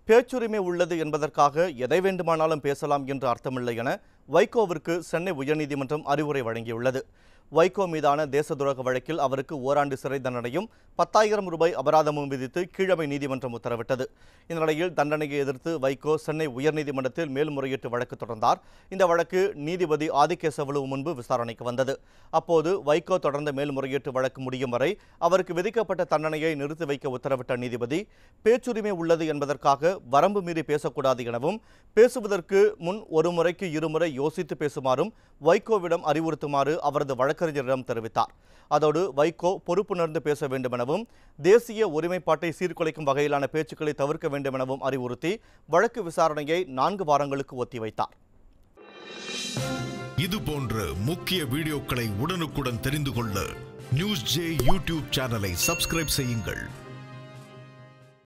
பேச்சுரிமை உள்ளது என்பதற்காக எதை வேண்டுமானாலும் பேசலாம் என்று அர்த்தமில்லை என வைகோவிற்கு சென்னை உயர்நீதிமன்றம் அறிவுரை வழங்கியுள்ளது வைகோ மீதான தேச துரோக வழக்கில் அவருக்கு ஓராண்டு சிறை தண்டனையும் பத்தாயிரம் ரூபாய் அபராதமும் விதித்து கீழமை நீதிமன்றம் உத்தரவிட்டது இந்த நிலையில் தண்டனையை எதிர்த்து வைகோ சென்னை உயர்நீதிமன்றத்தில் மேல்முறையீட்டு வழக்கு தொடர்ந்தார் இந்த வழக்கு நீதிபதி ஆதிகேசவலு முன்பு விசாரணைக்கு வந்தது அப்போது வைகோ தொடர்ந்த மேல்முறையீட்டு வழக்கு முடியும் வரை அவருக்கு விதிக்கப்பட்ட தண்டனையை நிறுத்தி வைக்க உத்தரவிட்ட நீதிபதி பேச்சுரிமை உள்ளது என்பதற்காக வரம்பு மீறி பேசக்கூடாது எனவும் பேசுவதற்கு முன் ஒரு முறைக்கு இருமுறை யோசித்து பேசுமாறும் வைகோவிடம் அறிவுறுத்துமாறு அவரது வழக்கறிஞரிடம் தெரிவித்தார் அதோடு வைகோ பொறுப்புணர்ந்து பேச வேண்டுமெனவும் தேசிய ஒருமைப்பாட்டை சீர்குலைக்கும் வகையிலான பேச்சுக்களை தவிர்க்க வேண்டுமெனவும் அறிவுறுத்தி வழக்கு விசாரணையை நான்கு வாரங்களுக்கு ஒத்திவைத்தார் இது போன்ற முக்கிய வீடியோக்களை உடனுக்குடன் தெரிந்து கொள்ள நியூஸ் ஜே யூடியூப் சேனலை சப்ஸ்கிரைப் செய்யுங்கள்